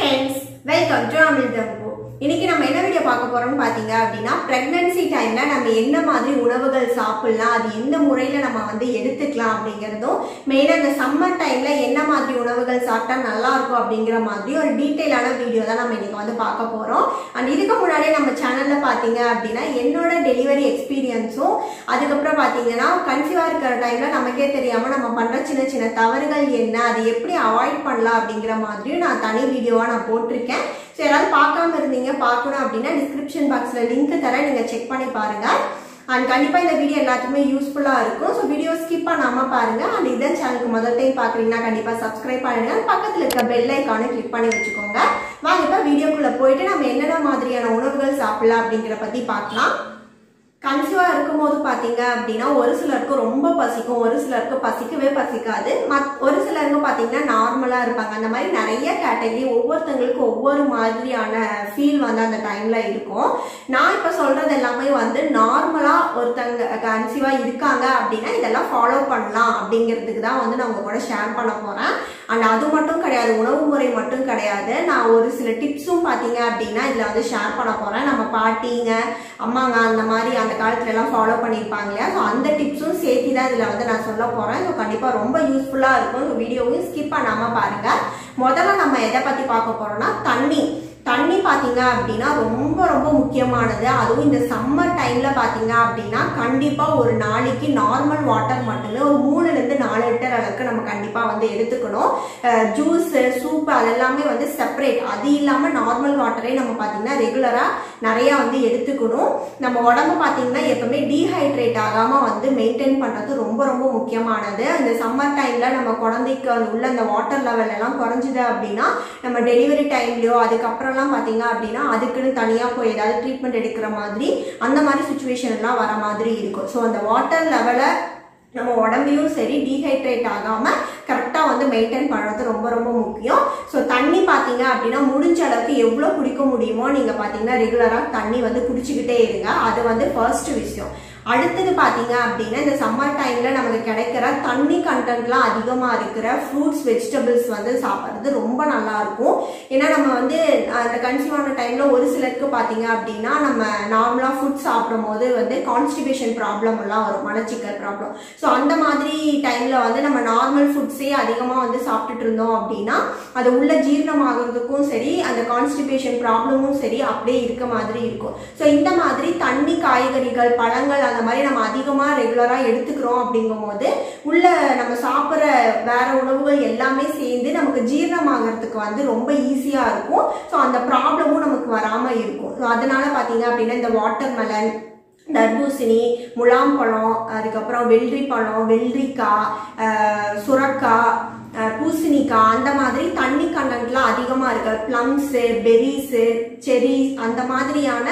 friends welcome to அமிர்தம்பு இன்னைக்கு நம்ம என்ன வீடியோ பார்க்க போறோம்னு பாத்தீங்க அப்படின்னா பிரெக்னன்சி டைம்ல நம்ம என்ன மாதிரி உணவுகள் சாப்பிடலாம் அது எந்த முறையில நம்ம வந்து எடுத்துக்கலாம் அப்படிங்கிறதும் மெயினாக இந்த சம்மர் டைம்ல என்ன மாதிரி உணவுகள் சாப்பிட்டா நல்லா இருக்கும் அப்படிங்கிற மாதிரி ஒரு டீட்டெயிலான வீடியோ தான் நம்ம இன்னைக்கு வந்து பார்க்க போறோம் அண்ட் இதுக்கு முன்னாடியே நம்ம சேனல்ல பாத்தீங்க அப்படின்னா என்னோட டெலிவரி எக்ஸ்பீரியன்ஸும் அதுக்கப்புறம் பாத்தீங்கன்னா கன்சீவா இருக்கிற டைம்ல நமக்கே தெரியாம நம்ம பண்ற சின்ன சின்ன தவறுகள் என்ன அது எப்படி அவாய்ட் பண்ணலாம் அப்படிங்கிற மாதிரியும் நான் தனி வீடியோவா நான் போட்டிருக்கேன் ஸோ யாராவது பார்க்காம இருந்தீங்க பார்க்கணும் அப்படின்னா டிஸ்கிரிப்ஷன் பாக்ஸில் லிங்க் தரேன் நீங்கள் செக் பண்ணி பாருங்க அண்ட் கண்டிப்பாக இந்த வீடியோ எல்லாத்துக்குமே யூஸ்ஃபுல்லாக இருக்கும் ஸோ வீடியோ ஸ்கிப் பண்ணாமல் பாருங்க அண்ட் இதான் சேனலுக்கு முதல் டைம் பார்க்குறீங்கன்னா கண்டிப்பாக சப்ஸ்கிரைப் பண்ணுங்க பக்கத்தில் இருக்க பெல் ஐக்கானை கிளிக் பண்ணி வச்சுக்கோங்க வாங்க இப்போ வீடியோக்குள்ளே போயிட்டு நம்ம என்னென்ன மாதிரியான உணவுகள் சாப்பிடலாம் அப்படிங்கிற பற்றி பார்க்கலாம் கன்சீவாக இருக்கும்போது பார்த்தீங்க அப்படின்னா ஒரு சிலருக்கு ரொம்ப பசிக்கும் ஒரு சிலருக்கு பசிக்கவே பசிக்காது மத் ஒரு சிலருக்கு பார்த்தீங்கன்னா நார்மலாக இருப்பாங்க அந்த மாதிரி நிறைய கேட்டகரி ஒவ்வொருத்தங்களுக்கு ஒவ்வொரு மாதிரியான ஃபீல் வந்து அந்த டைமில் இருக்கும் நான் இப்போ சொல்கிறது எல்லாமே வந்து நார்மலாக ஒருத்தங்க கன்சீவாக இருக்காங்க அப்படின்னா இதெல்லாம் ஃபாலோ பண்ணலாம் அப்படிங்கிறதுக்கு தான் வந்து நான் உங்க கூட ஷேர் பண்ண போகிறேன் அண்ட் அது மட்டும் கிடையாது உணவு முறை மட்டும் கிடையாது நான் ஒரு சில டிப்ஸும் பார்த்தீங்க அப்படின்னா இதில் வந்து ஷேர் பண்ண போகிறேன் நம்ம பாட்டிங்க அம்மாங்க அந்த மாதிரி அந்த காலத்துல எல்லாம் ஃபாலோ பண்ணியிருப்பாங்க இல்லையா ஸோ அந்த டிப்ஸும் சேர்த்து தான் இதில் வந்து நான் சொல்ல போகிறேன் ஸோ கண்டிப்பாக ரொம்ப யூஸ்ஃபுல்லாக இருக்கும் ஸோ வீடியோவையும் ஸ்கிப் பண்ணாமல் பாருங்கள் முதல்ல நம்ம எதை பற்றி பார்க்க போகிறோம்னா தண்ணி தண்ணி பார்த்தீங்க அப்படின்னா ரொம்ப ரொம்ப முக்கியமானது அதுவும் இந்த சம்மர் டைமில் பார்த்தீங்க அப்படின்னா கண்டிப்பாக ஒரு நாளைக்கு நார்மல் வாட்டர் மட்டுமே ஒரு மூணுலேருந்து நாலு லிட்டர் அளவுக்கு நம்ம கண்டிப்பாக வந்து எடுத்துக்கணும் ஜூஸு சூப்பு அதெல்லாமே வந்து செப்பரேட் அது இல்லாமல் நார்மல் வாட்டரே நம்ம பார்த்தீங்கன்னா ரெகுலராக நிறையா வந்து எடுத்துக்கணும் நம்ம உடம்பு பார்த்தீங்கன்னா எப்பவுமே டீஹைட்ரேட் ஆகாமல் வந்து மெயின்டைன் பண்ணுறது ரொம்ப ரொம்ப முக்கியமானது இந்த சம்மர் டைமில் நம்ம குழந்தைக்கு அது உள்ள அந்த வாட்டர் லெவல் எல்லாம் குறைஞ்சிது அப்படின்னா நம்ம டெலிவரி டைம்லையோ அதுக்கப்புறம்லாம் பார்த்தீங்க அப்படின்னா அதுக்குன்னு தனியாக போய் ஏதாவது ட்ரீட்மெண்ட் எடுக்கிற மாதிரி அந்த மாதிரி சுச்சுவேஷன் எல்லாம் வர மாதிரி இருக்கும் ஸோ அந்த வாட்டர் லெவலை நம்ம உடம்பையும் சரி டீஹைட்ரேட் ஆகாமல் கரெக்டாக வந்து மெயின்டைன் பண்ணுறது ரொம்ப ரொம்ப முக்கியம் ஸோ தண்ணி பார்த்தீங்க அப்படின்னா முடிஞ்ச அளவுக்கு எவ்வளோ குடிக்க முடியுமோ நீங்கள் பார்த்தீங்கன்னா ரெகுலராக தண்ணி வந்து குடிச்சிக்கிட்டே இருங்க அது வந்து ஃபர்ஸ்ட் விஷயம் அடுத்தது பார்த்தீங்க அப்படின்னா இந்த சம்மர் டைமில் நமக்கு கிடைக்கிற தண்ணி கண்டென்ட்லாம் அதிகமாக இருக்கிற ஃப்ரூட்ஸ் வெஜிடபிள்ஸ் வந்து சாப்பிட்றது ரொம்ப நல்லா இருக்கும் ஏன்னா நம்ம வந்து அந்த கன்சியூம் ஆன டைமில் ஒரு சிலருக்கு பார்த்தீங்க அப்படின்னா நம்ம நார்மலாக ஃபுட் சாப்பிடும் போது வந்து கான்ஸ்டிபேஷன் ப்ராப்ளம் எல்லாம் வரும் மலச்சிக்கல் ப்ராப்ளம் ஸோ அந்த மாதிரி டைமில் வந்து நம்ம நார்மல் ஃபுட்ஸே அதிகமாக வந்து சாப்பிட்டுட்டு இருந்தோம் அப்படின்னா அது உள்ள ஜீரணமாகிறதுக்கும் சரி அந்த கான்ஸ்டிபேஷன் ப்ராப்ளமும் சரி அப்படியே இருக்க மாதிரி இருக்கும் ஸோ இந்த மாதிரி தண்ணி காய்கறிகள் பழங்கள் அந்த மாதிரி நம்ம அதிகமாக ரெகுலராக எடுத்துக்கிறோம் அப்படிங்கும் போது உள்ள நம்ம சாப்பிட்ற வேற உணவுகள் எல்லாமே சேர்ந்து நமக்கு ஜீரணமாகறதுக்கு வந்து ரொம்ப ஈஸியாக இருக்கும் ஸோ அந்த ப்ராப்ளமும் நமக்கு வராமல் இருக்கும் ஸோ அதனால பார்த்தீங்க அப்படின்னா இந்த வாட்டர் மெலன் தர்பூசணி முலாம்பழம் அதுக்கப்புறம் வெள்ளரி பழம் வெள்ளரிக்காய் சுரக்காய் பூசணிக்காய் அந்த மாதிரி தண்ணி கண்டென்ட்லாம் அதிகமாக இருக்கு ப்ளம்ஸு பெரிஸு செரிஸ் அந்த மாதிரியான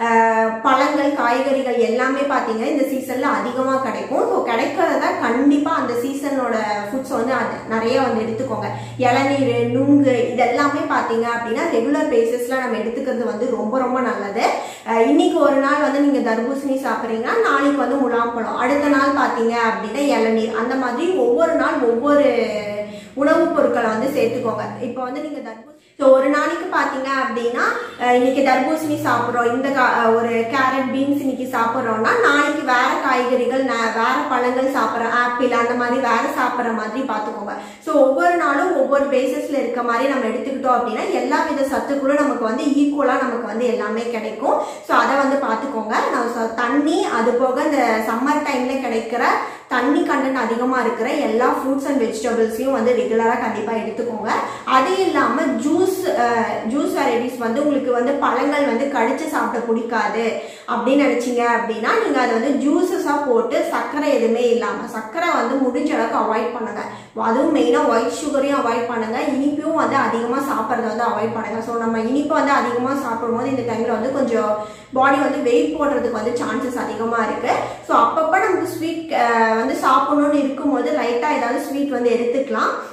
பழங்கள் காய்கறிகள் எல்லாமே பார்த்தீங்கன்னா இந்த சீசனில் அதிகமாக கிடைக்கும் ஸோ கிடைக்கிறத கண்டிப்பாக அந்த சீசனோட ஃபுட்ஸ் வந்து அது நிறைய வந்து எடுத்துக்கோங்க இளநீர் நுங்கு இதெல்லாமே பார்த்தீங்க அப்படின்னா ரெகுலர் பேசிஸில் நம்ம எடுத்துக்கிறது வந்து ரொம்ப ரொம்ப நல்லது இன்னைக்கு ஒரு நாள் வந்து நீங்கள் தர்பூசணி சாப்பிட்றீங்கன்னா நாளைக்கு வந்து முலாம்பழம் அடுத்த நாள் பார்த்தீங்க அப்படின்னா இளநீர் அந்த மாதிரி ஒவ்வொரு நாள் ஒவ்வொரு உணவுப் பொருட்களை வந்து சேர்த்துக்கோங்க இப்போ வந்து நீங்கள் தர்பூசணி ஸோ ஒரு நாளைக்கு பார்த்தீங்க அப்படின்னா இன்னைக்கு தர்பூசணி சாப்பிட்றோம் இந்த கா ஒரு கேரட் பீன்ஸ் இன்னைக்கு சாப்பிட்றோம்னா நாளைக்கு வேற காய்கறிகள் வேற பழங்கள் சாப்பிட்றோம் ஆப்பிள் அந்த மாதிரி வேற சாப்பிட்ற மாதிரி பார்த்துக்கோங்க ஸோ ஒவ்வொரு நாளும் ஒவ்வொரு பேசிஸ்ல இருக்க மாதிரி நம்ம எடுத்துக்கிட்டோம் அப்படின்னா எல்லா வித சத்துக்களும் நமக்கு வந்து ஈக்குவலாக நமக்கு வந்து எல்லாமே கிடைக்கும் ஸோ அதை வந்து பார்த்துக்கோங்க நான் தண்ணி அது போக இந்த சம்மர் டைம்ல கிடைக்கிற தண்ணி கண்டென்ட் அதிகமாக இருக்கிற எல்லா ஃப்ரூட்ஸ் அண்ட் வெஜிடபிள்ஸையும் வந்து ரெகுலராக கண்டிப்பாக எடுத்துக்கோங்க அது இல்லாமல் ஜூஸ் ஜூஸ் வெரைட்டிஸ் வந்து உங்களுக்கு வந்து பழங்கள் வந்து கடிச்சு சாப்பிட பிடிக்காது அப்படின்னு நினச்சிங்க அப்படின்னா நீங்கள் அதை வந்து ஜூஸஸாக போட்டு சர்க்கரை எதுவுமே இல்லாமல் சர்க்கரை வந்து முடிஞ்ச அளவுக்கு அவாய்ட் பண்ணுங்க அதுவும் மெயினாக ஒயிட் சுகரையும் அவாய்ட் பண்ணுங்க இனிப்பும் வந்து அதிகமாக சாப்பிட்றத வந்து அவாய்ட் பண்ணுங்க ஸோ நம்ம இனிப்பு வந்து அதிகமாக சாப்பிடும்போது இந்த டைமில் வந்து கொஞ்சம் பாடி வந்து வெயிட் போடுறதுக்கு வந்து சான்சஸ் அதிகமாக இருக்குது ஸோ அப்பப்போ நமக்கு ஸ்வீட் வந்து சாப்பிடணும்னு இருக்கும்போது லைட்டாக ஏதாவது ஸ்வீட் வந்து எடுத்துக்கலாம்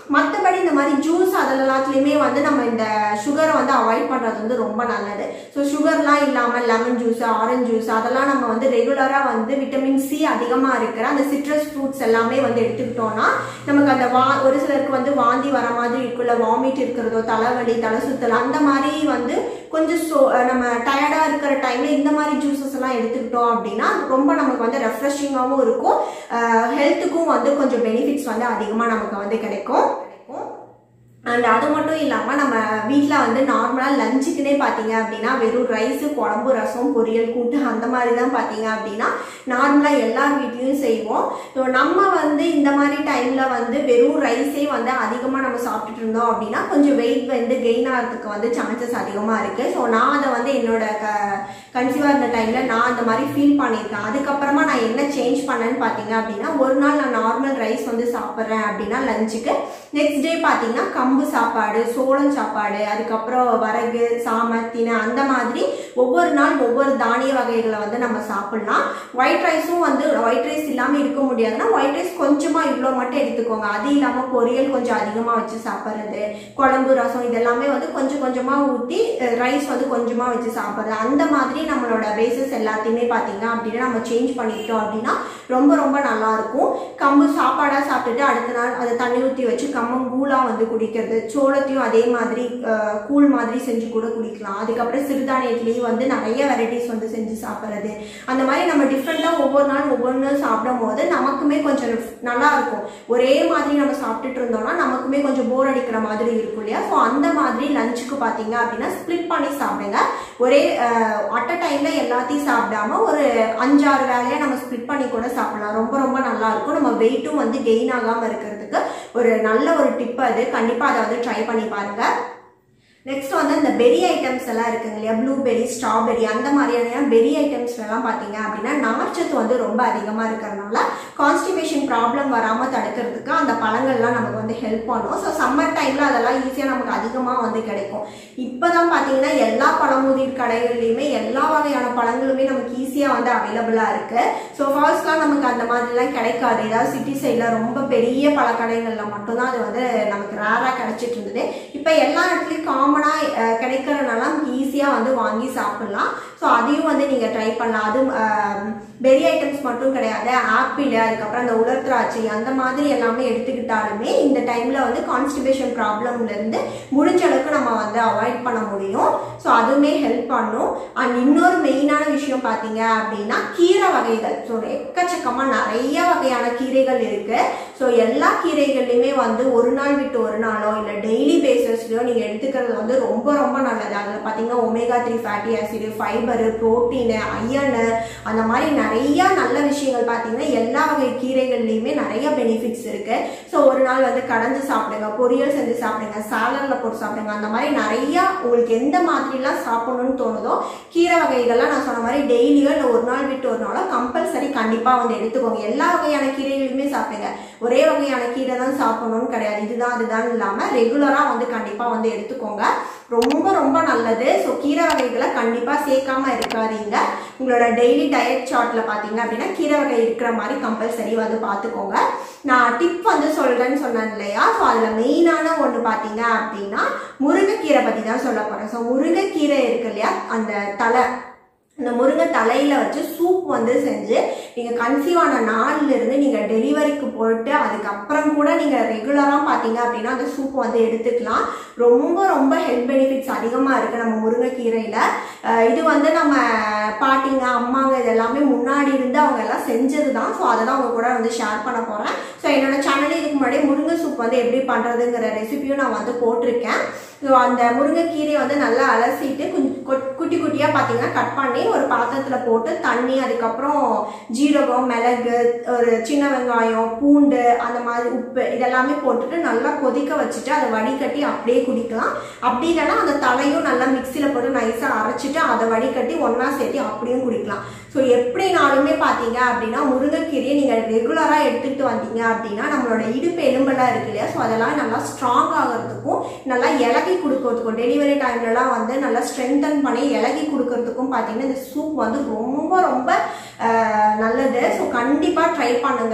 மற்றபடி இந்த மாதிரி ஜூஸ் அதில் எல்லாத்துலேயுமே வந்து நம்ம இந்த சுகரை வந்து அவாய்ட் பண்ணுறது வந்து ரொம்ப நல்லது ஸோ சுகர்லாம் இல்லாமல் லெமன் ஜூஸ் ஆரஞ்சு ஜூஸ் அதெல்லாம் நம்ம வந்து ரெகுலராக வந்து விட்டமின் சி அதிகமாக இருக்கிற அந்த சிட்ரஸ் ஃப்ரூட்ஸ் எல்லாமே வந்து எடுத்துக்கிட்டோம்னா நமக்கு அந்த வா ஒரு சிலருக்கு வந்து வாந்தி வர மாதிரி இருக்குல்ல வாமிட் இருக்கிறதோ தலைவலி தலை சுத்தல் அந்த மாதிரி வந்து கொஞ்சம் சோ நம்ம டயர்டாக இருக்கிற டைமில் இந்த மாதிரி ஜூஸஸ் எல்லாம் எடுத்துக்கிட்டோம் அப்படின்னா ரொம்ப நமக்கு வந்து ரெஃப்ரெஷிங்காகவும் இருக்கும் ஹெல்த்துக்கும் வந்து கொஞ்சம் பெனிஃபிட்ஸ் வந்து அதிகமாக நமக்கு வந்து கிடைக்கும் கிடைக்கும் அண்ட் அது மட்டும் இல்லாமல் நம்ம வீட்டில் வந்து நார்மலாக லஞ்சுக்குனே பார்த்தீங்க அப்படின்னா வெறும் ரைஸு குழம்பு ரசம் பொரியல் கூட்டு அந்த மாதிரி தான் பார்த்தீங்க அப்படின்னா நார்மலாக எல்லார் வீட்லேயும் செய்வோம் ஸோ நம்ம வந்து இந்த மாதிரி டைமில் வந்து வெறும் ரைஸே வந்து அதிகமாக நம்ம சாப்பிட்டுட்டு இருந்தோம் அப்படின்னா கொஞ்சம் வெயிட் வந்து கெயின் ஆகிறதுக்கு வந்து சான்சஸ் அதிகமாக இருக்குது ஸோ நான் அதை வந்து என்னோட க கன்சீவாக இருந்த டைமில் நான் அந்த மாதிரி ஃபீல் பண்ணியிருக்கேன் அதுக்கப்புறமா நான் என்ன சேஞ்ச் பண்ணேன்னு பார்த்தீங்க அப்படின்னா ஒரு நாள் நான் நார்மல் ரைஸ் வந்து சாப்பிட்றேன் அப்படின்னா லஞ்சுக்கு நெக்ஸ்ட் டே பார்த்தீங்கன்னா கம்பு சாப்பாடு சோளம் சாப்பாடு அதுக்கப்புறம் வரகு சாமை தினை அந்த மாதிரி ஒவ்வொரு நாள் ஒவ்வொரு தானிய வகைகளை வந்து நம்ம சாப்பிடலாம் ஒயிட் ரைஸும் வந்து ஒயிட் ரைஸ் இல்லாமல் இருக்க முடியாதுன்னா ஒயிட் ரைஸ் கொஞ்சமாக இவ்வளோ மட்டும் எடுத்துக்கோங்க அது இல்லாமல் பொரியல் கொஞ்சம் அதிகமாக வச்சு சாப்பிட்றது குழம்பு ரசம் இதெல்லாமே வந்து கொஞ்சம் கொஞ்சமாக ஊற்றி ரைஸ் வந்து கொஞ்சமாக வச்சு சாப்பிட்றது அந்த மாதிரி நம்மளோட பேசஸ் எல்லாத்தையுமே பார்த்தீங்க அப்படின்னா நம்ம சேஞ்ச் பண்ணிக்கிட்டோம் அப்படின்னா ரொம்ப ரொம்ப நல்லா இருக்கும் கம்பு சாப்பாடாக சாப்பிட்டுட்டு அடுத்த நாள் அதை தண்ணி ஊற்றி வச்சு கம்மங்கூழாக வந்து குடிக்கிறது சோளத்தையும் அதே மாதிரி அஹ், கூழ் மாதிரி செஞ்சு கூட குடிக்கலாம் அதுக்கப்புறம் சிறுதானியத்துலேயும் வந்து நிறைய வெரைட்டிஸ் வந்து செஞ்சு சாப்பிட்றது அந்த மாதிரி நம்ம டிஃப்ரெண்ட்டாக ஒவ்வொரு நாள் ஒவ்வொன்று சாப்பிடும் போது நமக்குமே கொஞ்சம் நல்லா இருக்கும் ஒரே மாதிரி நம்ம சாப்பிட்டுட்டு இருந்தோம்னா நமக்குமே கொஞ்சம் போர் அடிக்கிற மாதிரி இருக்கும் இல்லையா ஸோ அந்த மாதிரி லஞ்சுக்கு பார்த்தீங்க அப்படின்னா ஸ்ப்ளிட் பண்ணி சாப்பிடுங்க ஒரே அட் அ டைமில் எல்லாத்தையும் சாப்பிடாம ஒரு அஞ்சாறு வேலையை நம்ம ஸ்ப்ளிட் பண்ணி கூட சாப்பிடலாம் ரொம்ப ரொம்ப நல்லா இருக்கும் நம்ம வெயிட்டும் வந்து கெயின் ஆகாமல் இருக்கிறதுக்கு ஒரு நல்ல ஒரு டிப் அது கண்டிப்பாக அதை வந்து ட்ரை பண்ணி பாருங்க நெக்ஸ்ட் வந்து இந்த பெரி ஐட்டம்ஸ் எல்லாம் இருக்குங்க இல்லையா ப்ளூபெரி ஸ்ட்ராபெரி அந்த மாதிரியான பெரி ஐட்டம்ஸ் எல்லாம் பார்த்தீங்க அப்படின்னா நார்ச்சத்து வந்து ரொம்ப அதிகமாக இருக்கிறதுனால கான்ஸ்டிபேஷன் ப்ராப்ளம் வராமல் தடுக்கிறதுக்கு அந்த பழங்கள்லாம் நமக்கு வந்து ஹெல்ப் பண்ணும் ஸோ சம்மர் டைமில் அதெல்லாம் ஈஸியாக நமக்கு அதிகமாக வந்து கிடைக்கும் இப்போ தான் பார்த்தீங்கன்னா எல்லா பழமுதிர் கடைகள்லையுமே எல்லா வகையான பழங்களுமே நமக்கு ஈஸியாக வந்து அவைலபிளாக இருக்குது ஸோ ஃபர்ஸ்ட்லாம் நமக்கு அந்த மாதிரிலாம் கிடைக்காது ஏதாவது சிட்டி சைடில் ரொம்ப பெரிய பழக்கடைகளில் மட்டும்தான் அது வந்து நமக்கு ரேராக கிடைச்சிட்டு இருந்தது இப்போ எல்லா இடத்துலையும் காமனாக கிடைக்கிறனால நமக்கு ஈஸியாக வந்து வாங்கி சாப்பிடலாம் ஸோ அதையும் வந்து நீங்கள் ட்ரை பண்ணலாம் அது பெரிய ஐட்டம்ஸ் மட்டும் கிடையாது ஆப்பிள் அதுக்கப்புறம் அந்த உலர் திராட்சை அந்த மாதிரி எல்லாமே எடுத்துக்கிட்டாலுமே இந்த டைமில் வந்து கான்ஸ்டிபேஷன் ப்ராப்ளம்லேருந்து முடிஞ்ச அளவுக்கு நம்ம வந்து அவாய்ட் பண்ண முடியும் ஸோ அதுவுமே ஹெல்ப் பண்ணும் அண்ட் இன்னொரு மெயினான விஷயம் பார்த்தீங்க அப்படின்னா கீரை வகைகள் ஸோ எக்கச்சக்கமாக நிறைய வகையான கீரைகள் இருக்குது ஸோ எல்லா கீரைகள்லையுமே வந்து ஒரு நாள் விட்டு ஒரு நாளோ இல்லை டெய்லி பேசிஸ்லையோ நீங்கள் எடுத்துக்கிறது வந்து ரொம்ப ரொம்ப நல்லது அதில் பார்த்தீங்கன்னா omega three fatty acid fibre protein iron அந்த மாதிரி நிறைய நல்ல விஷயங்கள் பார்த்தீங்கன்னா எல்லா வகை கீரைகள்லையுமே நிறைய பெனிஃபிட்ஸ் இருக்கு ஸோ ஒரு நாள் வந்து கடைஞ்சு சாப்பிடுங்க பொரியல் செஞ்சு சாப்பிடுங்க சாலடில் போட்டு சாப்பிடுங்க அந்த மாதிரி நிறைய உங்களுக்கு எந்த மாதிரிலாம் சாப்பிடணும்னு தோணுதோ கீரை வகைகள்லாம் நான் சொன்ன மாதிரி டெய்லியோ இல்லை ஒரு நாள் விட்டு ஒரு நாளோ கம்பல்சரி கண்டிப்பாக வந்து எடுத்துக்கோங்க எல்லா வகையான கீரைகளுமே சாப்பிடுங்க ஒரே வகையான கீரை தான் சாப்பிடணும்னு கிடையாது இதுதான் அதுதான் இல்லாமல் ரெகுலராக வந்து கண்டிப்பாக வந்து எடுத்துக்கோங்க ரொம்ப ரொம்ப நல்லது ஸோ கீரை வகைகளை கண்டிப்பாக சேர்க்காம இருக்காதீங்க உங்களோட டெய்லி டயட் சார்ட்டில் பார்த்தீங்க அப்படின்னா கீரை வகை இருக்கிற மாதிரி கம்பல்சரி வந்து பார்த்துக்கோங்க நான் டிப் வந்து சொல்கிறேன்னு சொன்னேன் இல்லையா ஸோ அதில் மெயினான ஒன்று பார்த்தீங்க அப்படின்னா முருங்கைக்கீரை பற்றி தான் சொல்ல போகிறேன் ஸோ முருங்கைக்கீரை இருக்கு இல்லையா அந்த தலை இந்த முருங்கை தலையில வச்சு சூப் வந்து செஞ்சு நீங்கள் கன்சீவ் ஆன நாள்ல இருந்து நீங்கள் டெலிவரிக்கு போட்டு அதுக்கப்புறம் கூட நீங்கள் ரெகுலராக பார்த்தீங்க அப்படின்னா அந்த சூப் வந்து எடுத்துக்கலாம் ரொம்ப ரொம்ப ஹெல்த் பெனிஃபிட்ஸ் அதிகமாக இருக்குது நம்ம முருங்கைக்கீரையில் அஹ் இது வந்து நம்ம பாட்டிங்க அம்மாங்க இது எல்லாமே முன்னாடி இருந்து அவங்க எல்லாம் செஞ்சது தான் ஸோ அதை தான் அவங்க கூட வந்து ஷேர் பண்ண போகிறேன் ஸோ என்னோட சேனலில் இதுக்கு முன்னாடி முருங்கை சூப் வந்து எப்படி பண்ணுறதுங்கிற ரெசிபியும் நான் வந்து போட்டிருக்கேன் ஸோ அந்த முருங்கைக்கீரையை வந்து நல்லா அலசிட்டு கொஞ்சம் கொட்- குட்டி குட்டியாக பார்த்தீங்கன்னா கட் பண்ணி ஒரு பாத்திரத்தில் போட்டு தண்ணி அதுக்கப்புறம் ஜீரகம் மிளகு ஒரு சின்ன வெங்காயம் பூண்டு அந்த மாதிரி உப்பு இதெல்லாமே போட்டுட்டு நல்லா கொதிக்க வச்சுட்டு அதை வடிகட்டி அப்படியே குடிக்கலாம் அப்படி இல்லைன்னா அந்த தலையும் நல்லா மிக்சியில் போட்டு நைஸாக அரைச்சிட்டு அதை வடிகட்டி ஒன்றா சேர்த்து அப்படியும் குடிக்கலாம் ஸோ எப்படினாலுமே பார்த்தீங்க அப்படின்னா முருங்கைக்கீரையை நீங்கள் ரெகுலராக எடுத்துகிட்டு வந்தீங்க அப்படின்னா நம்மளோட இடுப்பு எலும்பெல்லாம் இருக்கு இல்லையா ஸோ அதெல்லாம் நல்லா ஸ்ட்ராங் ஆகிறதுக்கும் நல்லா இலகி கொடுக்கறதுக்கும் டெலிவரி டைம்லலாம் வந்து நல்லா ஸ்ட்ரென்தன் பண்ணி இலகி கொடுக்கறதுக்கும் பார்த்தீங்கன்னா இந்த சூப் வந்து ரொம்ப ரொம்ப ஆஹ், நல்லது ஸோ கண்டிப்பாக ட்ரை பண்ணுங்கள்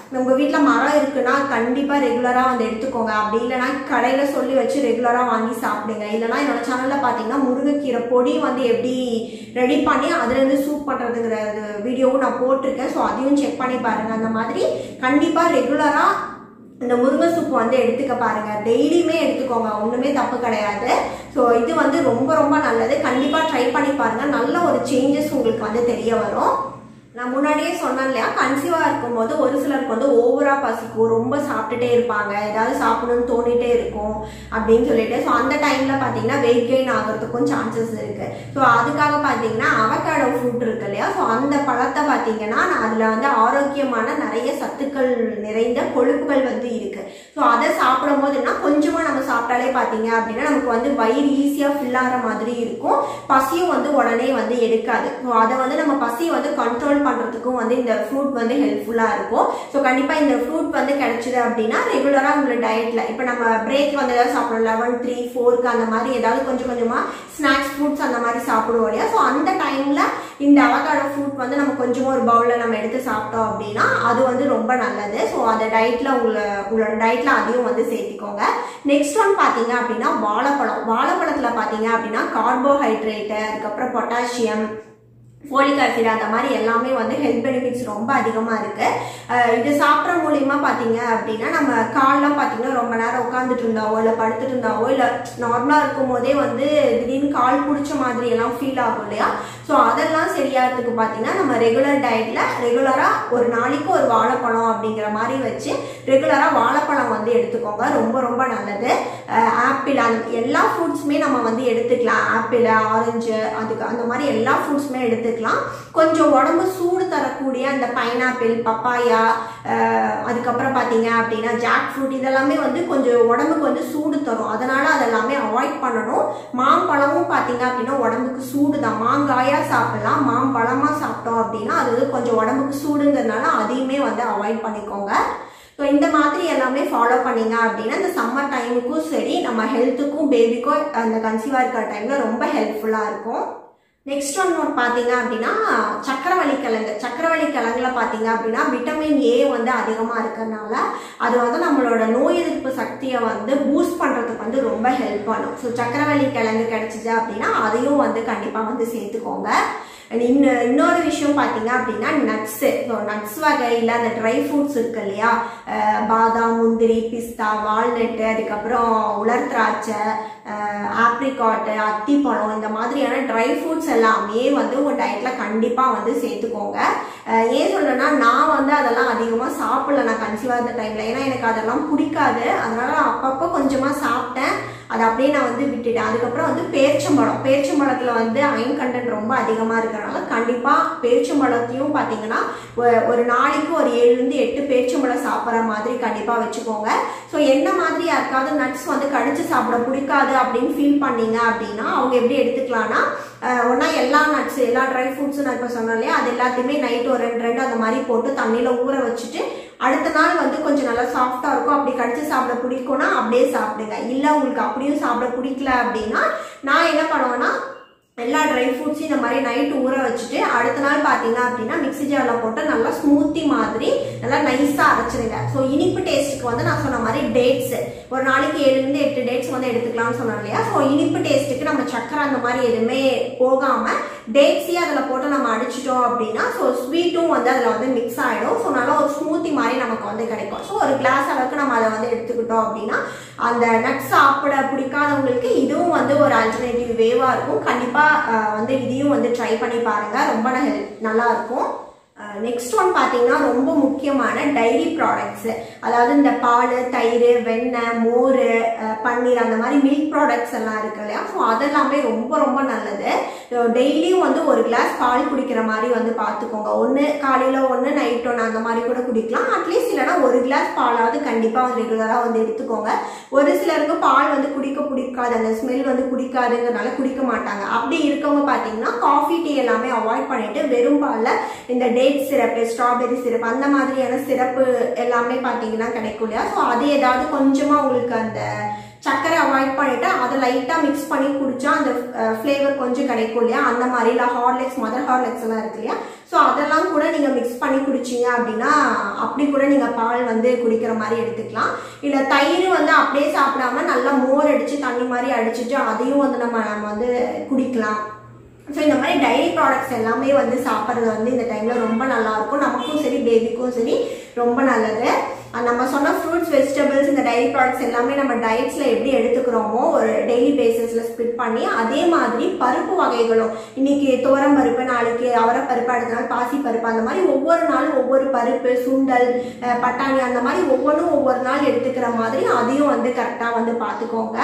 உங்கள் வீட்டில் மரம் இருக்குன்னா கண்டிப்பாக ரெகுலராக வந்து எடுத்துக்கோங்க அப்படி இல்லைன்னா கடையில் சொல்லி வச்சு ரெகுலராக வாங்கி சாப்பிடுங்க இல்லைன்னா என்னோட சேனலில் பார்த்தீங்கன்னா முருங்கைக்கீரை பொடி வந்து எப்படி ரெடி பண்ணி அதுலேருந்து சூப் பண்ணுறதுங்கிற வீடியோவும் நான் போட்டிருக்கேன் ஸோ அதையும் செக் பண்ணி பாருங்கள் அந்த மாதிரி கண்டிப்பாக ரெகுலராக இந்த முருங்கை சூப் வந்து எடுத்துக்க பாருங்க டெய்லியுமே எடுத்துக்கோங்க ஒன்றுமே தப்பு கிடையாது ஸோ இது வந்து ரொம்ப ரொம்ப நல்லது கண்டிப்பாக ட்ரை பண்ணி பாருங்க நல்ல ஒரு சேஞ்சஸ் உங்களுக்கு வந்து தெரிய வரும் நான் முன்னாடியே சொன்னேன் இல்லையா கன்சீவாக இருக்கும்போது ஒரு சிலருக்கு வந்து ஓவராக பசிக்கும் ரொம்ப சாப்பிட்டுட்டே இருப்பாங்க ஏதாவது சாப்பிடணும்னு தோணிட்டே இருக்கும் அப்படின்னு சொல்லிட்டு ஸோ அந்த டைமில் பார்த்தீங்கன்னா வெயிட் கெயின் ஆகிறதுக்கும் சான்சஸ் இருக்குது ஸோ அதுக்காக பார்த்தீங்கன்னா அவகாடோ ஃப்ரூட் இருக்கு இல்லையா ஸோ அந்த பழத்தை பார்த்தீங்கன்னா அதில் வந்து ஆரோக்கியமான நிறைய சத்துக்கள் நிறைந்த கொழுப்புகள் வந்து இருக்குது ஸோ அதை சாப்பிடும் போதுன்னா கொஞ்சமாக நம்ம சாப்பிட்டாலே பார்த்தீங்க அப்படின்னா நமக்கு வந்து வயிறு ஈஸியாக ஃபில் ஆகிற மாதிரி இருக்கும் பசியும் வந்து உடனே வந்து எடுக்காது ஸோ அதை வந்து நம்ம பசியை வந்து கண்ட்ரோல் பண்ணுறதுக்கும் வந்து இந்த ஃப்ரூட் வந்து ஹெல்ப்ஃபுல்லாக இருக்கும் ஸோ கண்டிப்பாக இந்த ஃப்ரூட் வந்து கிடைச்சிது அப்படின்னா ரெகுலராக உங்களை டயட்டில் இப்போ நம்ம பிரேக் வந்து ஏதாவது சாப்பிடணும் லெவன் த்ரீ ஃபோருக்கு அந்த மாதிரி ஏதாவது கொஞ்சம் கொஞ்சமாக ஸ்நாக்ஸ் ஃப்ரூட்ஸ் அந்த மாதிரி சாப்பிடுவோம் இல்லையா ஸோ அந்த டைமில் இந்த அவகாடோ ஃப்ரூட் வந்து நம்ம கொஞ்சமாக ஒரு பவுலில் நம்ம எடுத்து சாப்பிட்டோம் அப்படின்னா அது வந்து ரொம்ப நல்லது ஸோ அந்த டயட்டில் உங்களை உங்களோட டயட்டில் அதையும் வந்து சேர்த்திக்கோங்க நெக்ஸ்ட் ஒன் பார்த்தீங்க அப்படின்னா வாழைப்பழம் வாழைப்பழத்தில் பார்த்தீங்க அப்படின்னா கார்போஹைட்ரேட்டு அதுக்கப்புறம் பொட்டாசியம் ஃபோலிக் ஆசிட் அந்த மாதிரி எல்லாமே வந்து ஹெல்த் பெனிஃபிட்ஸ் ரொம்ப அதிகமாக இருக்குது இது சாப்பிட்ற மூலியமாக பார்த்தீங்க அப்படின்னா நம்ம கால்லாம் பார்த்தீங்கன்னா ரொம்ப நேரம் உட்காந்துட்டு இருந்தாவோ இல்லை படுத்துட்டு இருந்தாவோ இல்லை நார்மலாக இருக்கும் போதே வந்து திடீர்னு கால் பிடிச்ச மாதிரி எல்லாம் ஃபீல் ஆகும் இல்லையா ஸோ அதெல்லாம் சரியாகிறதுக்கு பார்த்தீங்கன்னா நம்ம ரெகுலர் டயட்டில் ரெகுலராக ஒரு நாளைக்கு ஒரு வாழைப்பழம் அப்படிங்கிற மாதிரி வச்சு ரெகுலராக வாழைப்பழம் வந்து எடுத்துக்கோங்க ரொம்ப ரொம்ப நல்லது ஆப்பிள் அந்த எல்லா ஃப்ரூட்ஸுமே நம்ம வந்து எடுத்துக்கலாம் ஆப்பிள் ஆரஞ்சு அதுக்கு அந்த மாதிரி எல்லா ஃப்ரூட்ஸுமே எடுத்துக்கலாம் கொஞ்சம் உடம்பு சூடு தரக்கூடிய அந்த பைனாப்பிள் பப்பாயா அதுக்கப்புறம் பார்த்தீங்க அப்படின்னா ஜாக் ஃப்ரூட் இதெல்லாமே வந்து கொஞ்சம் உடம்புக்கு வந்து சூடு தரும் அதனால அதெல்லாமே அவாய்ட் பண்ணணும் மாம்பழமும் பார்த்தீங்க அப்படின்னா உடம்புக்கு சூடு தான் மாங்காயா சாப்பிடலாம் மாம்பழமா சாப்பிட்டோம் அப்படின்னா அது வந்து கொஞ்சம் உடம்புக்கு சூடுங்கிறதுனால அதையுமே வந்து அவாய்ட் பண்ணிக்கோங்க ஸோ இந்த மாதிரி எல்லாமே ஃபாலோ பண்ணீங்க அப்படின்னா இந்த சம்மர் டைமுக்கும் சரி நம்ம ஹெல்த்துக்கும் பேபிக்கும் அந்த கன்சீவாக இருக்கிற டைமில் ரொம்ப ஹெல்ப்ஃபுல்லாக இருக்கும் நெக்ஸ்ட் ஒன் ஒன்று பார்த்தீங்க அப்படின்னா சக்கரவள்ளி கிழங்கு சக்கரவள்ளி கிழங்குல பார்த்தீங்க அப்படின்னா விட்டமின் ஏ வந்து அதிகமாக இருக்கிறதுனால அது வந்து நம்மளோட நோய் எதிர்ப்பு சக்தியை வந்து பூஸ்ட் பண்ணுறதுக்கு வந்து ரொம்ப ஹெல்ப் பண்ணும் ஸோ சக்கரவள்ளி கிழங்கு கிடைச்சிச்சு அப்படின்னா அதையும் வந்து கண்டிப்பாக வந்து சேர்த்துக்கோங்க இன்னொ இன்னொரு விஷயம் பார்த்தீங்க அப்படின்னா நட்ஸு ஸோ நட்ஸ் வகையில் அந்த ட்ரை ஃப்ரூட்ஸ் இருக்கு இல்லையா பாதாம் முந்திரி பிஸ்தா வால்நட்டு அதுக்கப்புறம் உலர் திராட்சை ஆப்ரிகாட்டு அத்திப்பழம் இந்த மாதிரியான ட்ரை ஃப்ரூட்ஸ் எல்லாமே வந்து உங்கள் டயட்டில் கண்டிப்பாக வந்து சேர்த்துக்கோங்க ஏன் சொல்கிறேன்னா நான் வந்து அதெல்லாம் அதிகமாக சாப்பிடல நான் கன்சீவாக இருந்த டைமில் ஏன்னா எனக்கு அதெல்லாம் பிடிக்காது அதனால் அப்பப்போ கொஞ்சமாக சாப்பிட்டேன் அதை அப்படியே நான் வந்து விட்டுட்டேன் அதுக்கப்புறம் வந்து பேரிச்சம்பழம் பேரிச்சம்பழத்தில் வந்து அயன் கண்டென்ட் ரொம்ப அதிகமாக இருக்கிறனால கண்டிப்பாக பேரிச்சம்பழத்தையும் பார்த்தீங்கன்னா ஒரு நாளைக்கு ஒரு ஏழுலேருந்து எட்டு பேரிச்சம்பழம் சாப்பிட்ற மாதிரி கண்டிப்பாக வச்சுக்கோங்க ஸோ என்ன மாதிரி யாருக்காவது நட்ஸ் வந்து கடிச்சு சாப்பிட பிடிக்காது அப்படின்னு ஃபீல் பண்ணீங்க அப்படின்னா அவங்க எப்படி எடுத்துக்கலாம்னா ஒன்றா எல்லா நட்ஸ் எல்லா ட்ரை ஃப்ரூட்ஸும் நான் இப்போ சொன்னேன் இல்லையா அது எல்லாத்தையுமே நைட் ஒரு ரெண்டு ரெண்டு அந்த மாதிரி போட்டு தண்ணியில் ஊற வச்சுட்டு அடுத்த நாள் வந்து கொஞ்சம் நல்லா சாஃப்டாக இருக்கும் அப்படி கடிச்சு சாப்பிட பிடிக்கும்னா அப்படியே சாப்பிடுங்க இல்லை உங்களுக்கு அப்படியும் சாப்பிட பிடிக்கல அப்படின்னா நான் என்ன பண்ணுவேன்னா எல்லா ட்ரை ஃப்ரூட்ஸையும் இந்த மாதிரி நைட்டு ஊற வச்சுட்டு அடுத்த நாள் பார்த்தீங்க அப்படின்னா மிக்ஸி ஜாரில் போட்டு நல்லா ஸ்மூத்தி மாதிரி நல்லா நைஸாக அரைச்சிருங்க ஸோ இனிப்பு டேஸ்ட்டுக்கு வந்து நான் சொன்ன மாதிரி டேட்ஸ் ஒரு நாளைக்கு ஏழுலேருந்து எட்டு டேட்ஸ் வந்து எடுத்துக்கலாம்னு சொன்னேன் இல்லையா ஸோ இனிப்பு டேஸ்ட்டுக்கு நம்ம சக்கரை அந்த மாதிரி எதுவுமே போகாமல் டேட்ஸையும் அதில் போட்டு நம்ம அடிச்சிட்டோம் அப்படின்னா ஸோ ஸ்வீட்டும் வந்து அதில் வந்து மிக்ஸ் ஆகிடும் ஸோ நல்லா ஒரு ஸ்மூத்தி மாதிரி நமக்கு வந்து கிடைக்கும் ஸோ ஒரு கிளாஸ் அளவுக்கு நம்ம அதை வந்து எடுத்துக்கிட்டோம் அப்படின்னா அந்த நட்ஸ் சாப்பிட பிடிக்காதவங்களுக்கு இதுவும் வந்து ஒரு ஆல்டர்னேட்டிவ் வேவாக இருக்கும் கண்டிப்பாக வந்து இதையும் வந்து ட்ரை பண்ணி பாருங்கள் ரொம்ப நல்லா இருக்கும் நெக்ஸ்ட் ஒன் பார்த்தீங்கன்னா ரொம்ப முக்கியமான டைரி ப்ராடக்ட்ஸு அதாவது இந்த பால் தயிர் வெண்ணெய் மோர் பன்னீர் அந்த மாதிரி மில்க் ப்ராடக்ட்ஸ் எல்லாம் இருக்கு இல்லையா ஸோ அதெல்லாமே ரொம்ப ரொம்ப நல்லது டெய்லியும் வந்து ஒரு கிளாஸ் பால் குடிக்கிற மாதிரி வந்து பார்த்துக்கோங்க ஒன்று காலையில் ஒன்று நைட் ஒன்று அந்த மாதிரி கூட குடிக்கலாம் அட்லீஸ்ட் இல்லைனா ஒரு கிளாஸ் பாலாவது கண்டிப்பாக ரெகுலராக வந்து எடுத்துக்கோங்க ஒரு சிலருக்கு பால் வந்து குடிக்க பிடிக்காது அந்த ஸ்மெல் வந்து பிடிக்காதுங்கிறனால குடிக்க மாட்டாங்க அப்படி இருக்கவங்க பார்த்தீங்கன்னா காஃபி டீ எல்லாமே அவாய்ட் பண்ணிட்டு வெறும் பாலில் இந்த டேட் சிரப்பு ஸ்ட்ராபெரி சிரப் அந்த மாதிரியான சிரப்பு எல்லாமே பார்த்தீங்கன்னா கிடைக்கும் இல்லையா ஸோ அது ஏதாவது கொஞ்சமாக உங்களுக்கு அந்த சர்க்கரை அவாய்ட் பண்ணிட்டு அதை லைட்டாக மிக்ஸ் பண்ணி குடிச்சா அந்த ஃப்ளேவர் கொஞ்சம் கிடைக்கும் இல்லையா அந்த மாதிரி இல்லை ஹார்லிக்ஸ் மதர் ஹார்லிக்ஸ் எல்லாம் இருக்கு இல்லையா ஸோ அதெல்லாம் கூட நீங்கள் மிக்ஸ் பண்ணி குடிச்சீங்க அப்படின்னா அப்படி கூட நீங்கள் பால் வந்து குடிக்கிற மாதிரி எடுத்துக்கலாம் இல்லை தயிர் வந்து அப்படியே சாப்பிடாம நல்லா மோர் அடித்து தண்ணி மாதிரி அடிச்சுட்டு அதையும் வந்து நம்ம நம்ம வந்து குடிக்கலாம் ஸோ இந்த மாதிரி டைரி ப்ராடக்ட்ஸ் எல்லாமே வந்து சாப்பிட்றது வந்து இந்த டைமில் ரொம்ப நல்லாயிருக்கும் நமக்கும் சரி பேபிக்கும் சரி ரொம்ப நல்லது அஹ் நம்ம சொன்ன ஃப்ரூட்ஸ் வெஜிடபிள்ஸ் இந்த டைரி ப்ராடக்ட்ஸ் எல்லாமே நம்ம டயட்ஸில் எப்படி எடுத்துக்கிறோமோ ஒரு டெய்லி பேசிஸில் ஸ்பிட் பண்ணி அதே மாதிரி பருப்பு வகைகளும் இன்னைக்கு துவரம் பருப்பு நாளைக்கு அவரைப்பருப்பு அடுத்த நாள் பாசி பருப்பு அந்த மாதிரி ஒவ்வொரு நாளும் ஒவ்வொரு பருப்பு சுண்டல் அஹ் பட்டாணி அந்த மாதிரி ஒவ்வொன்றும் ஒவ்வொரு நாள் எடுத்துக்கிற மாதிரி அதையும் வந்து கரெக்டாக வந்து பார்த்துக்கோங்க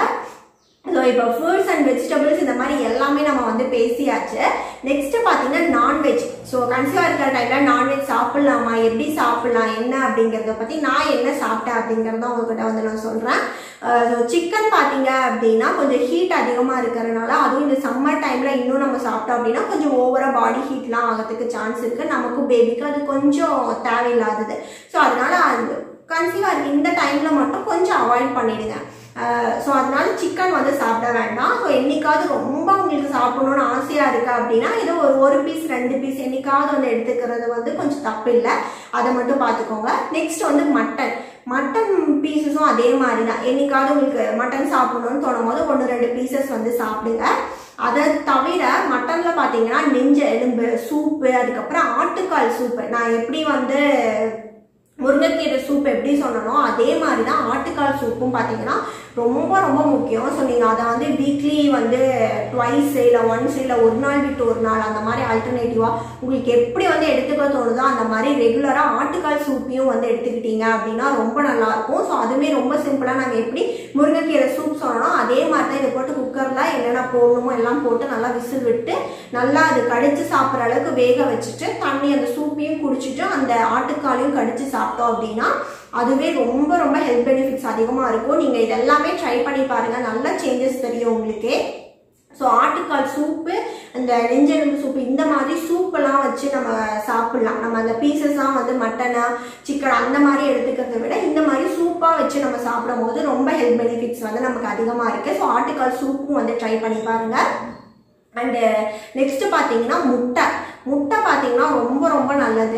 ஸோ இப்போ ஃப்ரூட்ஸ் அண்ட் வெஜிடபிள்ஸ் இந்த மாதிரி எல்லாமே நம்ம வந்து பேசியாச்சு நெக்ஸ்ட் பார்த்தீங்கன்னா நான்வெஜ் ஸோ கன்சியூவ் இருக்கிற டைமில் நான்வெஜ் சாப்பிட்லாமா எப்படி சாப்பிட்லாம் என்ன அப்படிங்கிறத பற்றி நான் என்ன சாப்பிட்டேன் அப்படிங்கிறத உங்ககிட்ட வந்து நான் சொல்கிறேன் ஸோ சிக்கன் பார்த்தீங்க அப்படின்னா கொஞ்சம் ஹீட் அதிகமாக இருக்கிறதுனால அதுவும் இந்த சம்மர் டைமில் இன்னும் நம்ம சாப்பிட்டோம் அப்படின்னா கொஞ்சம் ஓவராக பாடி ஹீட்லாம் ஆகிறதுக்கு சான்ஸ் இருக்குது நமக்கும் பேபிக்கும் அது கொஞ்சம் தேவையில்லாதது ஸோ அதனால அது கன்சீவ் ஆகிருக்கு இந்த டைமில் மட்டும் கொஞ்சம் அவாய்ட் பண்ணிடுங்க ஸோ அதனால சிக்கன் வந்து சாப்பிட வேண்டாம் ஸோ என்னைக்காவது ரொம்ப உங்களுக்கு சாப்பிடணும்னு ஆசையாக இருக்குது அப்படின்னா ஏதோ ஒரு ஒரு பீஸ் ரெண்டு பீஸ் என்னைக்காவது வந்து எடுத்துக்கிறது வந்து கொஞ்சம் தப்பு இல்லை அதை மட்டும் பார்த்துக்கோங்க நெக்ஸ்ட் வந்து மட்டன் மட்டன் பீசஸும் அதே மாதிரி தான் என்னைக்காவது உங்களுக்கு மட்டன் சாப்பிடணும்னு தோணும் போது ஒன்று ரெண்டு பீசஸ் வந்து சாப்பிடுங்க அதை தவிர மட்டனில் பார்த்தீங்கன்னா நெஞ்ச எலும்பு சூப்பு அதுக்கப்புறம் ஆட்டுக்கால் சூப்பு நான் எப்படி வந்து முருங்கைக்கீரை சூப் எப்படி சொன்னனோ அதே மாதிரி தான் ஆட்டுக்கால் சூப்பும் பார்த்தீங்கன்னா ரொம்ப ரொம்ப முக்கியம் ஸோ நீங்கள் அதை வந்து வீக்லி வந்து ட்வைஸ் இல்லை ஒன்ஸ் இல்லை ஒரு நாள் விட்டு ஒரு நாள் அந்த மாதிரி ஆல்டர்னேட்டிவாக உங்களுக்கு எப்படி வந்து எடுத்துக்க தோணுதோ அந்த மாதிரி ரெகுலராக ஆட்டுக்கால் சூப்பையும் வந்து எடுத்துக்கிட்டீங்க அப்படின்னா ரொம்ப நல்லாயிருக்கும் ஸோ அதுவுமே ரொம்ப சிம்பிளாக நாங்கள் எப்படி முருங்கைக்கீரை சூப் சொன்னோம் அதே மாதிரி தான் இதை போட்டு குக்கரில் என்னென்ன போடணுமோ எல்லாம் போட்டு நல்லா விசில் விட்டு நல்லா அது கடிச்சு சாப்பிட்ற அளவுக்கு வேக வச்சுட்டு தண்ணி அந்த சூப்பையும் குடிச்சிட்டு அந்த ஆட்டுக்காலையும் கடிச்சு சாப்பிட்டோம் அப்படின்னா அதுவே ரொம்ப ரொம்ப ஹெல்த் பெனிஃபிட்ஸ் அதிகமாக இருக்கும் நீங்கள் இதெல்லாமே ட்ரை பண்ணி பாருங்கள் நல்ல சேஞ்சஸ் தெரியும் உங்களுக்கே ஸோ ஆட்டுக்கால் சூப்பு இந்த நெஞ்செலும்பு சூப்பு இந்த மாதிரி சூப்பெல்லாம் வச்சு நம்ம சாப்பிட்லாம் நம்ம அந்த பீசஸ்லாம் வந்து மட்டனா சிக்கன் அந்த மாதிரி எடுத்துக்கிறத விட இந்த மாதிரி சூப்பாக வச்சு நம்ம சாப்பிடும் போது ரொம்ப ஹெல்த் பெனிஃபிட்ஸ் வந்து நமக்கு அதிகமாக இருக்குது ஸோ ஆட்டுக்கால் சூப்பும் வந்து ட்ரை பண்ணி பாருங்கள் அண்டு நெக்ஸ்ட் பார்த்தீங்கன்னா முட்டை முட்டை பார்த்தீங்கன்னா ரொம்ப ரொம்ப நல்லது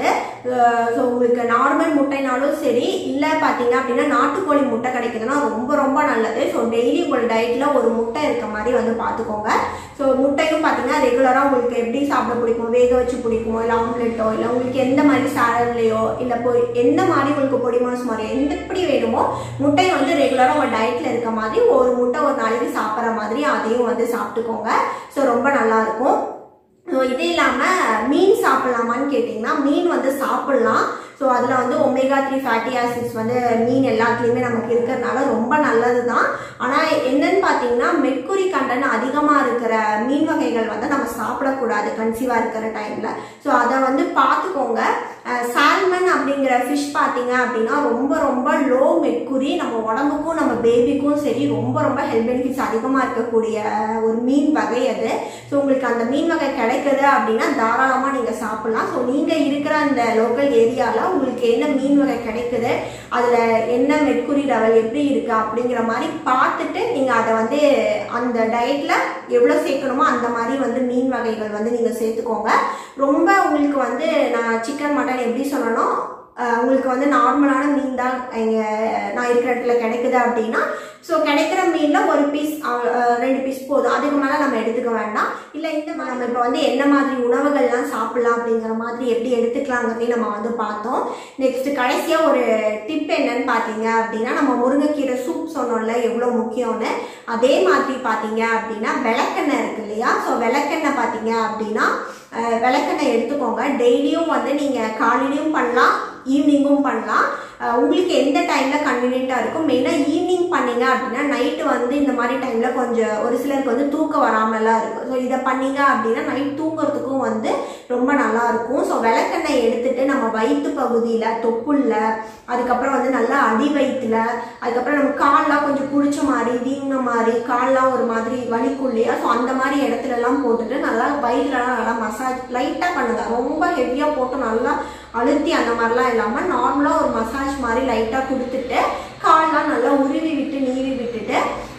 ஸோ உங்களுக்கு நார்மல் முட்டைனாலும் சரி இல்லை பார்த்தீங்க அப்படின்னா நாட்டுக்கோழி முட்டை கிடைக்குதுன்னா ரொம்ப ரொம்ப நல்லது ஸோ டெய்லி உங்களோட டயட்டில் ஒரு முட்டை இருக்க மாதிரி வந்து பார்த்துக்கோங்க ஸோ முட்டையும் பார்த்தீங்கன்னா ரெகுலராக உங்களுக்கு எப்படி சாப்பிட பிடிக்கும் வேக வச்சு பிடிக்குமோ இல்லை ஆம்லெட்டோ இல்லை உங்களுக்கு எந்த மாதிரி சாலட்லையோ இல்லை பொ எந்த மாதிரி உங்களுக்கு பொடி மாஸ் மாதிரி எந்த எப்படி வேணுமோ முட்டை வந்து ரெகுலராக உங்கள் டயட்டில் இருக்க மாதிரி ஒரு முட்டை ஒரு நாளைக்கு சாப்பிட்ற மாதிரி அதையும் வந்து சாப்பிட்டுக்கோங்க ஸோ ரொம்ப நல்லாயிருக்கும் ஸோ இது இல்லாமல் மீன் சாப்பிட்லாமான்னு கேட்டிங்கன்னா மீன் வந்து சாப்பிட்லாம் ஸோ அதில் வந்து ஒமேகா த்ரீ ஃபேட்டி ஆசிட்ஸ் வந்து மீன் எல்லாத்துலேயுமே நமக்கு இருக்கிறதுனால ரொம்ப நல்லது தான் ஆனால் என்னன்னு பார்த்தீங்கன்னா மெர்க்குரி கண்டன் அதிகமாக இருக்கிற மீன் வகைகள் வந்து நம்ம சாப்பிடக்கூடாது கன்சீவாக இருக்கிற டைமில் ஸோ அதை வந்து பார்த்துக்கோங்க சால்மன் அப்படிங்கிற ஃபிஷ் பார்த்தீங்க அப்படின்னா ரொம்ப ரொம்ப லோ மெர்க்குரி நம்ம உடம்புக்கும் நம்ம பேபிக்கும் சரி ரொம்ப ரொம்ப ஹெல்த் பெனிஃபிட்ஸ் அதிகமாக இருக்கக்கூடிய ஒரு மீன் வகை அது ஸோ உங்களுக்கு அந்த மீன் வகை கிடைக்குது அப்படின்னா தாராளமாக நீங்கள் சாப்பிட்லாம் ஸோ நீங்கள் இருக்கிற அந்த லோக்கல் ஏரியாவில் உங்களுக்கு என்ன மீன் வகை கிடைக்குது அதில் என்ன மெர்க்குரி லெவல் எப்படி இருக்குது அப்படிங்கிற மாதிரி பார்த்துட்டு நீங்கள் அதை வந்து அந்த டயட்டில் எவ்வளோ சேர்க்கணுமோ அந்த மாதிரி வந்து மீன் வகைகள் வந்து நீங்கள் சேர்த்துக்கோங்க ரொம்ப உங்களுக்கு வந்து நான் சிக்கன் மட்டன் எப்படி சொல்லணும் உங்களுக்கு வந்து நார்மலான மீன் தான் இங்கே நான் இருக்கிற இடத்துல கிடைக்குது அப்படின்னா ஸோ கிடைக்கிற மீனில் ஒரு பீஸ் ரெண்டு பீஸ் போதும் அதுக்கு மேலே நம்ம எடுத்துக்க வேண்டாம் இல்லை இந்த மாதிரி நம்ம இப்போ வந்து என்ன மாதிரி உணவுகள்லாம் சாப்பிட்லாம் அப்படிங்கிற மாதிரி எப்படி எடுத்துக்கலாங்கிறதையும் நம்ம வந்து பார்த்தோம் நெக்ஸ்ட் கடைசியாக ஒரு டிப் என்னன்னு பார்த்தீங்க அப்படின்னா நம்ம முருங்கைக்கீரை சூப் சொன்னோம்ல எவ்வளோ முக்கியம்னு அதே மாதிரி பார்த்தீங்க அப்படின்னா விளக்கெண்ணெய் இருக்கு இல்லையா ஸோ விளக்கெண்ணெய் பார்த்தீங்க அப்படின்னா விளக்கெண்ணெய் எடுத்துக்கோங்க டெய்லியும் வந்து நீங்கள் காலையிலையும் பண்ணலாம் ஈவினிங்கும் பண்ணலாம் உங்களுக்கு எந்த டைமில் கன்வீனியண்ட்டாக இருக்கும் மெயினாக ஈவினிங் பண்ணீங்க அப்படின்னா நைட்டு வந்து இந்த மாதிரி டைமில் கொஞ்சம் ஒரு சிலருக்கு வந்து தூக்கம் வராமலாம் இருக்கும் ஸோ இதை பண்ணீங்க அப்படின்னா நைட் தூங்குறதுக்கும் வந்து ரொம்ப நல்லா இருக்கும் ஸோ விளக்கெண்ணெய் எடுத்துட்டு நம்ம வயிற்று பகுதியில் தொப்புளில் அதுக்கப்புறம் வந்து நல்லா அடி வயிற்றுல அதுக்கப்புறம் நம்ம கால்லாம் கொஞ்சம் பிடிச்ச மாதிரி வீங்கின மாதிரி கால்லாம் ஒரு மாதிரி வலிக்கும் இல்லையா ஸோ அந்த மாதிரி இடத்துலலாம் போட்டுட்டு நல்லா வயிற்றுலலாம் நல்லா மசாஜ் லைட்டாக பண்ணுங்க ரொம்ப ஹெவியாக போட்டு நல்லா அழுத்தி அந்த மாதிரிலாம் இல்லாமல் நார்மலாக ஒரு மசாஜ் மாதிரி லைட்டாக கொடுத்துட்டு கால்லாம் நல்லா உருவி விட்டு நீவி விட்டுட்டு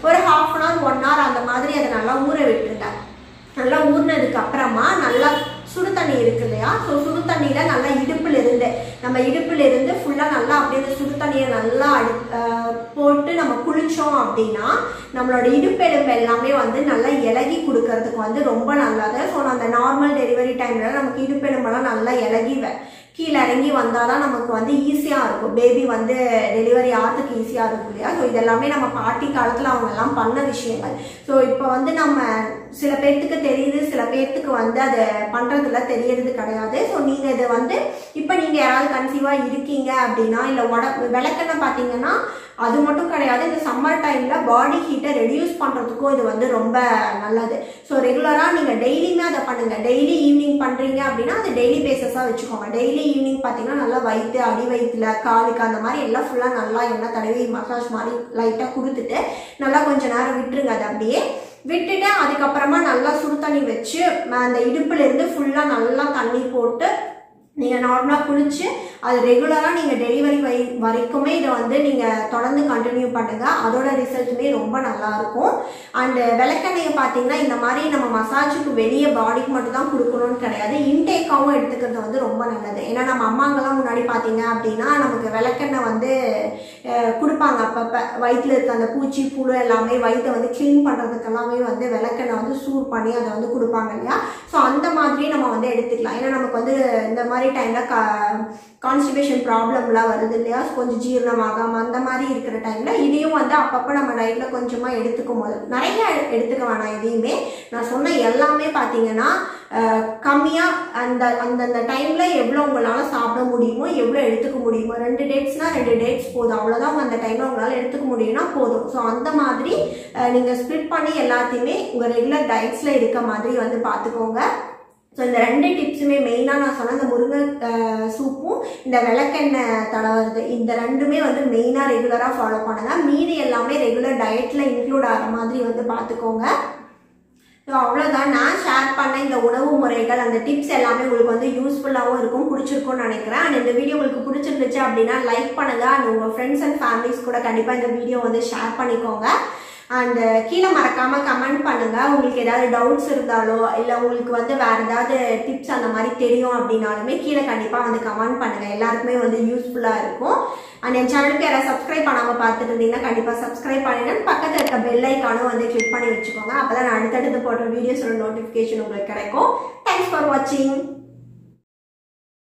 ஒரு half an hour one hour அந்த மாதிரி அதை நல்லா ஊற விட்டுருங்க நல்லா ஊறினதுக்கு அப்புறமா நல்லா சுடு தண்ணி இருக்கு இல்லையா ஸோ சுடு தண்ணியில் நல்லா இடுப்பில் இருந்து நம்ம இடுப்பில் இருந்து ஃபுல்லாக நல்லா அப்படியே அந்த சுடு தண்ணியை நல்லா அடு அஹ் போட்டு நம்ம குளித்தோம் அப்படின்னா நம்மளோட இடுப்பெலும்பு எல்லாமே வந்து நல்லா இலகி கொடுக்கறதுக்கு வந்து ரொம்ப நல்லது ஸோ அந்த நார்மல் டெலிவரி டைமில் நமக்கு இடுப்பெலும்பெல்லாம் நல்லா இலகி வ- கீழே இறங்கி வந்தால் தான் நமக்கு வந்து ஈஸியாக இருக்கும் பேபி வந்து டெலிவரி ஆகிறதுக்கு ஈஸியாக இருக்கும் இல்லையா ஸோ இதெல்லாமே நம்ம பாட்டி காலத்தில் அவங்க எல்லாம் பண்ண விஷயங்கள் ஸோ இப்போ வந்து நம்ம சில பேர்த்துக்கு தெரியுது சில பேர்த்துக்கு வந்து அதை பண்ணுறதுல தெரியறது கிடையாது ஸோ நீங்கள் இதை வந்து இப்போ நீங்கள் யாராவது கன்சீவாக இருக்கீங்க அப்படின்னா இல்லை உட விளக்கெண்ணெய் பார்த்தீங்கன்னா அது மட்டும் கிடையாது இந்த சம்மர் டைமில் பாடி ஹீட்டை ரெடியூஸ் பண்ணுறதுக்கும் இது வந்து ரொம்ப நல்லது ஸோ ரெகுலராக நீங்கள் டெய்லியுமே அதை பண்ணுங்கள் டெய்லி ஈவினிங் பண்ணுறீங்க அப்படின்னா அது டெய்லி பேசஸாக வச்சுக்கோங்க டெய்லி ஈவினிங் பார்த்தீங்கன்னா நல்லா வயிற்று அடி வயிற்றுல காலுக்கு அந்த மாதிரி எல்லாம் ஃபுல்லாக நல்லா எண்ணெய் தடவி மசாஜ் மாதிரி லைட்டாக கொடுத்துட்டு நல்லா கொஞ்ச நேரம் விட்டுருங்க அதை அப்படியே விட்டுட்டு அதுக்கப்புறமா நல்லா சுடு தண்ணி வச்சு ம- அந்த இடுப்புல இருந்து ஃபுல்லாக நல்லா தண்ணி போட்டு நீங்கள் நார்மலாக குளிச்சு அது ரெகுலராக நீங்கள் டெலிவரி வை வரைக்குமே இதை வந்து நீங்கள் தொடர்ந்து கண்டினியூ பண்ணுங்கள் அதோட ரிசல்ட்டுமே ரொம்ப நல்லா இருக்கும் அண்டு விளக்கெண்ணெயை பார்த்தீங்கன்னா இந்த மாதிரி நம்ம மசாஜுக்கு வெளியே பாடிக்கு மட்டும் தான் கொடுக்கணும்னு கிடையாது இன்டேக்காகவும் எடுத்துக்கிறது வந்து ரொம்ப நல்லது ஏன்னா நம்ம அம்மாங்கெல்லாம் முன்னாடி பார்த்தீங்க அப்படின்னா நமக்கு விளக்கெண்ணெய் வந்து அஹ், கொடுப்பாங்க அப்பப்போ வயிற்றில் இருக்க அந்த பூச்சி புழு எல்லாமே வயிற்றை வந்து க்ளீன் பண்ணுறதுக்கு எல்லாமே வந்து விளக்கெண்ணெய் வந்து சூட் பண்ணி அதை வந்து கொடுப்பாங்க இல்லையா ஸோ அந்த மாதிரி நம்ம வந்து எடுத்துக்கலாம் ஏன்னா நமக்கு வந்து இந்த மாதிரி டைமில் கா கான்ஸ்டிபேஷன் ப்ராப்ளம்லாம் வருது இல்லையா கொஞ்சம் ஜீரணமாகாம அந்த மாதிரி இருக்கிற டைமில் இதையும் வந்து அப்பப்போ நம்ம நைட்டில் கொஞ்சமாக எடுத்துக்கும் போது நிறைய எடுத்துக்க வேணாம் எதையுமே நான் சொன்ன எல்லாமே பார்த்தீங்கன்னா கம்மியாக அந்த அந்தந்த டைமில் எவ்வளோ உங்களால் சாப்பிட முடியுமோ எவ்வளோ எடுத்துக்க முடியுமோ ரெண்டு டேட்ஸ்னால் ரெண்டு டேட்ஸ் போதும் அவ்வளோதான் உங்க அந்த டைமில் உங்களால் எடுத்துக்க முடியும்னா போதும் ஸோ அந்த மாதிரி நீங்கள் ஸ்ப்ளிட் பண்ணி எல்லாத்தையுமே உங்கள் ரெகுலர் டயட்ஸில் இருக்க மாதிரி வந்து பார்த்துக்கோங்க ஸோ இந்த ரெண்டு டிப்ஸுமே மெயினாக நான் சொன்ன இந்த முருங்கை அஹ், சூப்பும் இந்த விளக்கெண்ணெய் தடவுறது இந்த ரெண்டுமே வந்து மெயினாக ரெகுலராக ஃபாலோ பண்ணுங்க மீதி எல்லாமே ரெகுலர் டயட்டில் இன்க்ளூட் ஆகிற மாதிரி வந்து பார்த்துக்கோங்க ஸோ அவ்வளோதான் நான் ஷேர் பண்ண இந்த உணவு முறைகள் அந்த டிப்ஸ் எல்லாமே உங்களுக்கு வந்து யூஸ்ஃபுல்லாகவும் இருக்கும் பிடிச்சிருக்கும்னு நினைக்கிறேன் அண்ட் இந்த வீடியோ உங்களுக்கு பிடிச்சிருந்துச்சு அப்படின்னா லைக் பண்ணுங்க அண்ட் உங்கள் ஃப்ரெண்ட்ஸ் அண்ட் ஃபேமிலிஸ் கூட கண்டிப்பாக இந்த வீடியோ வந்து ஷேர் பண்ணிக்கோங்க அண்ட் கீழே மறக்காம கமெண்ட் பண்ணுங்க உங்களுக்கு ஏதாவது டவுட்ஸ் இருந்தாலோ இல்லை உங்களுக்கு வந்து வேற ஏதாவது டிப்ஸ் அந்த மாதிரி தெரியும் அப்படின்னாலுமே கீழே கண்டிப்பாக வந்து கமெண்ட் பண்ணுங்க எல்லாருக்குமே வந்து யூஸ்ஃபுல்லாக இருக்கும் அண்ட் என் சேனலுக்கு யாராவது சப்ஸ்கிரைப் பண்ணாமல் பார்த்துட்டு இருந்தீங்கன்னா கண்டிப்பாக சப்ஸ்கிரைப் பண்ணிடுங்க பக்கத்தில் இருக்க பெல் ஐக்கானும் வந்து கிளிக் பண்ணி வச்சுக்கோங்க அப்போ தான் நான் அடுத்தடுத்து போடுற வீடியோஸோட நோட்டிஃபிகேஷன் உங்களுக்கு கிடைக்கும் தேங்க்ஸ் ஃபார் வாட்சிங்